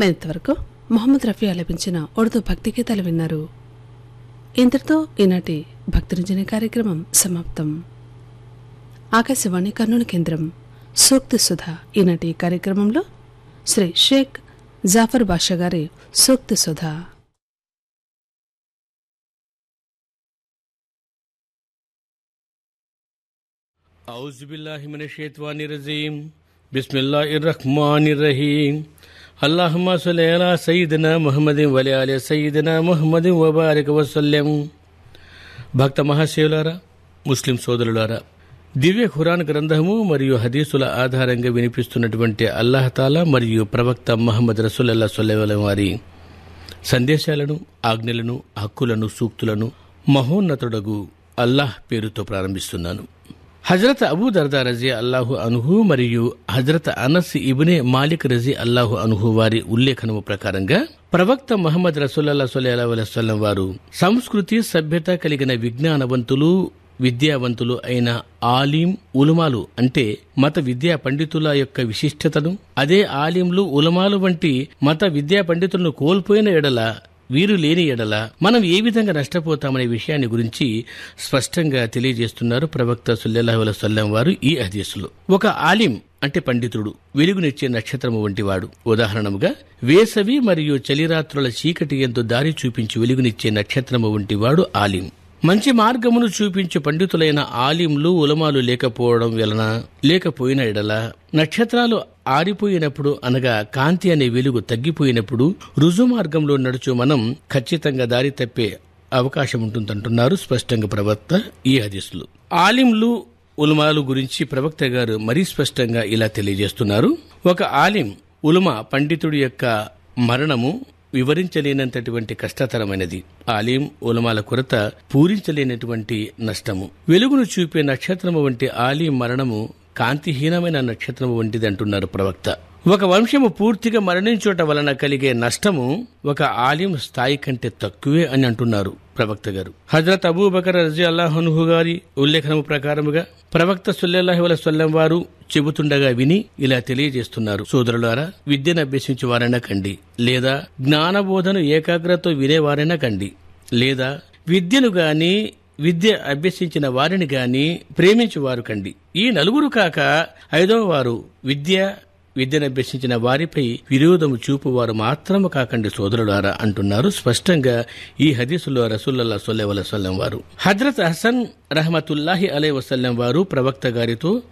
ఇంతవరకు మొహమ్మద్ రఫీ ఆలపించిన ఉర్దూ భక్తి గీతాలు విన్నారు ఇంతటితో ఈనాటి భక్తిరంజని కార్యక్రమం సమాప్తం ఆకాశవాణి కర్నూలు కేంద్రం సూక్తి సుధ ఈనాటి కార్యక్రమంలో శ్రీ షేక్ జాఫర్ బాషా గారి సూక్తి సుధ أعوذ بالله من الشيطان الرجيم بسم الله الرحمن الرحيم اللهم صل على سيدنا محمد وعلى آل سيدنا محمد وبارك وسلم భక్త మహాశివులారా ముస్లిం సోదరులారా దివ్య ఖురాన్ గ్రంథము మరియు హదీసుల ఆధారంగా వినిపిస్తున్నటువంటి అల్లాహతాలా మరియు ప్రవక్త మహమ్మద్ రసూలల్లా సొల్లెవలం వారి సందేశాలను ఆజ్ఞలను హక్కులను సూక్తులను మహోన్నతుడగు అల్లాహ్ పేరుతో ప్రారంభిస్తున్నాను హజరత్ అబూ దర్దా రజీ అల్లాహు అనుహు మరియు హజరత్ అనస్ ఇబునే మాలిక్ రజీ అల్లాహు అనుహు వారి ఉల్లేఖనము ప్రకారంగా ప్రవక్త మహమ్మద్ రసూల్లా సొల్లా వసల్లం వారు సంస్కృతి సభ్యత కలిగిన విజ్ఞానవంతులు విద్యావంతులు అయిన ఆలీం ఉలమాలు అంటే మత విద్యా పండితుల యొక్క విశిష్టతను అదే ఆలింలు ఉలమాలు వంటి మత విద్యా పండితులను కోల్పోయిన ఎడల వీరు లేని ఎడల మనం ఏ విధంగా నష్టపోతామనే విషయాన్ని గురించి స్పష్టంగా తెలియజేస్తున్నారు ప్రవక్త సుల్లెల్లాహు వసల్లం వారు ఈ హదీసులో ఒక ఆలిం అంటే పండితుడు వెలుగునిచ్చే నక్షత్రము వంటివాడు ఉదాహరణముగా వేసవి మరియు చలిరాత్రుల చీకటి ఎందు దారి చూపించి వెలుగునిచ్చే నక్షత్రము వంటివాడు ఆలిం మంచి మార్గమును చూపించే పండితులైన ఆలింలు ఉలమాలు లేకపోవడం వలన లేకపోయిన ఎడల నక్షత్రాలు ఆరిపోయినప్పుడు అనగా కాంతి అనే వెలుగు తగ్గిపోయినప్పుడు రుజు మార్గంలో నడుచు మనం ఖచ్చితంగా దారి తప్పే అవకాశం ఉంటుందంటున్నారు స్పష్టంగా ప్రవక్త ఈ హదీసులు ఆలింలు ఉలమాలు గురించి ప్రవక్త గారు మరీ స్పష్టంగా ఇలా తెలియజేస్తున్నారు ఒక ఆలిం ఉలమా పండితుడి యొక్క మరణము వివరించలేనంతటువంటి కష్టతరమైనది ఆలిం ఉలమాల కొరత పూరించలేనటువంటి నష్టము వెలుగును చూపే నక్షత్రము వంటి ఆలిం మరణము కాంతిహీనమైన నక్షత్రము వంటిది అంటున్నారు ప్రవక్త ఒక వంశము పూర్తిగా మరణించుట వలన కలిగే నష్టము ఒక ఆలిం స్థాయి కంటే తక్కువే అని అంటున్నారు ప్రవక్త గారు హజరత్ అబూబకర్ రజీ అల్లాహనుహు గారి ఉల్లేఖనము ప్రకారముగా ప్రవక్త సుల్లెల్లాహి వసల్లం వారు చెబుతుండగా విని ఇలా తెలియజేస్తున్నారు సోదరులారా విద్యను అభ్యసించే వారైనా కండి లేదా జ్ఞానబోధను ఏకాగ్రతతో వినేవారైనా కండి లేదా విద్యను గాని విద్య అభ్యసించిన వారిని గాని ప్రేమించువారు కండి ఈ నలుగురు కాక ఐదవ వారు విద్య విద్యను అభ్యసించిన వారిపై విరోధము చూపువారు మాత్రము కాకండి సోదరులారా అంటున్నారు స్పష్టంగా ఈ హదీసులో రసూల్లల్లా సొల్లె వసల్లం వారు హజరత్ హసన్ రహమతుల్లాహి అలై వసల్లం వారు ప్రవక్త గారితో